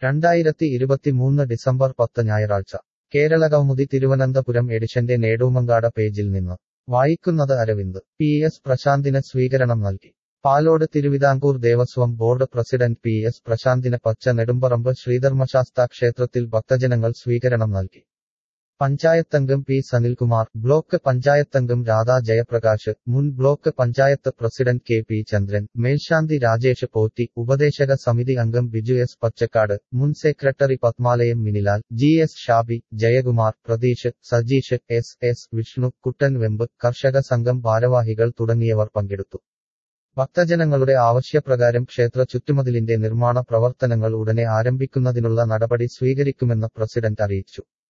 രണ്ടായിരത്തി ഇരുപത്തിമൂന്ന് ഡിസംബർ പത്ത് ഞായറാഴ്ച കേരളകൗമുദി തിരുവനന്തപുരം എഡിഷന്റെ നേടൂമങ്കാട പേജിൽ നിന്ന് വായിക്കുന്നത് അരവിന്ദ് പി എസ് പ്രശാന്തിന് സ്വീകരണം നൽകി Palode Thiruvithamkoor Devaswom board president P S പ്രശാന്തിന് പച്ച നെടുമ്പറമ്പ് ശ്രീധർമ്മശാസ്താ ക്ഷേത്രത്തിൽ ഭക്തജനങ്ങൾ സ്വീകരണം നൽകി പഞ്ചായത്തംഗം പി സനിൽകുമാർ ബ്ലോക്ക് പഞ്ചായത്തംഗം രാധാ ജയപ്രകാശ് മുൻ block panchayat president K P Chandran മേൽശാന്തി രാജേഷ് പോറ്റി ഉപദേശക സമിതി അംഗം ബിജു എസ് പച്ചക്കാട് മുൻ secretary Padmalayam Minilal G S Shabi Jayakumar Pratheesh Sajeesh S S Vishnu Kuttan Vembu കർഷക സംഘം ഭാരവാഹികൾ തുടങ്ങിയവർ പങ്കെടുത്തു ഭക്തജനങ്ങളുടെ ആവശ്യപ്രകാരം ക്ഷേത്ര ചുറ്റുമതിലിന്റെ നിർമ്മാണ പ്രവർത്തനങ്ങൾ ഉടനെ ആരംഭിക്കുന്നതിനുള്ള നടപടി സ്വീകരിക്കുമെന്ന് പ്രസിഡന്റ് അറിയിച്ചു